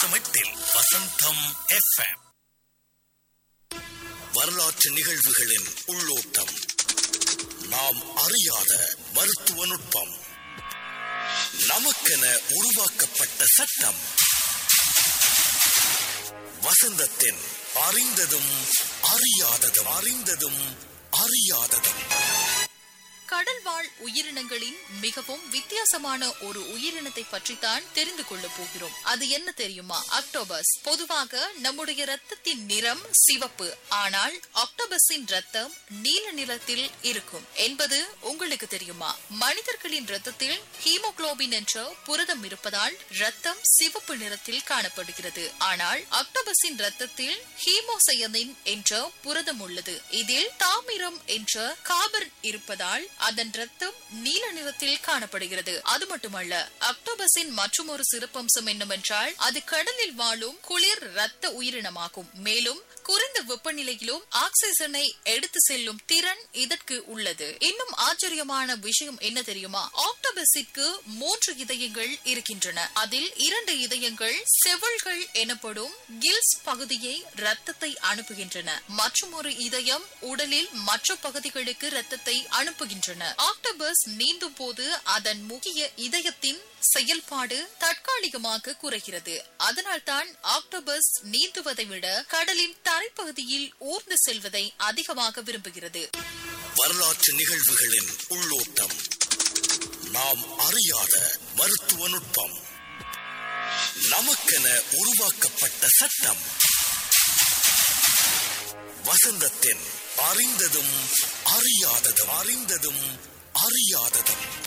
தமிழில் வசந்தம் எஃப்எம் வரலாற்று நிகழ்வுகளின் உள்ளோட்டம் நாம் அறியாத மருத்துவ நுட்பம் நமக்கென உருவாக்கப்பட்ட சட்டம் வசந்தத்தின் அறிந்ததும் அறியாததும் அறிந்ததும் அறியாததும் கடல் வாழ் உயிரினங்களின் மிகவும் வித்தியாசமான ஒரு உயிரினத்தை பற்றித்தான் தெரிந்து கொள்ள போகிறோம் அது என்ன தெரியுமா அக்டோபஸ் பொதுவாக நம்முடைய ரத்தத்தின் நிறம் சிவப்பு ஆனால் ஆக்டோபஸின் ரத்தம் நீல நிறத்தில் இருக்கும் என்பது உங்களுக்கு தெரியுமா மனிதர்களின் ரத்தத்தில் ஹீமோகுளோபின் என்ற புரதம் இருப்பதால் ரத்தம் சிவப்பு நிறத்தில் காணப்படுகிறது ஆனால் அக்டோபஸின் ரத்தத்தில் ஹீமோசயனின் என்ற புரதம் உள்ளது இதில் தாமிரம் என்ற காபர் இருப்பதால் அதன் ரத்தம் நீல நிறத்தில் காணப்படுகிறது அது மட்டுமல்ல அக்டோபஸின் மற்றும் ஒரு சிறப்பம்சம் என்னவென்றால் அது கடலில் வாழும் குளிர் ரத்த உயிரினமாகும் மேலும் குறைந்த வெப்பநிலையிலும் ஆக்சிஜனை எடுத்து செல்லும் திறன் இதற்கு உள்ளது இன்னும் ஆச்சரியமான விஷயம் என்ன தெரியுமா ஆக்டோபஸிற்கு மூன்று இதயங்கள் இருக்கின்றன அதில் இரண்டு இதயங்கள் செவல்கள் எனப்படும் கில்ஸ் பகுதியை ரத்தத்தை அனுப்புகின்றன மற்றும் ஒரு இதயம் உடலில் மற்ற பகுதிகளுக்கு ரத்தத்தை அனுப்புகின்றன ஆக்டோபஸ் நீந்தும் போது அதன் முக்கிய இதயத்தின் செயல்பாடு தற்காலிகமாக குறைகிறது அதனால்தான் ஆக்டோபஸ் நீந்துவதை விட கடலின் தரைப்பகுதியில் ஊர்ந்து செல்வதை அதிகமாக விரும்புகிறது வரலாற்று நிகழ்வுகளின் உள்ளோட்டம் நாம் அறியாத மருத்துவ நுட்பம் நமக்கென உருவாக்கப்பட்ட சட்டம் வசந்தத்தின் அறிந்ததும் அறியாததும் அறிந்ததும் அறியாததும்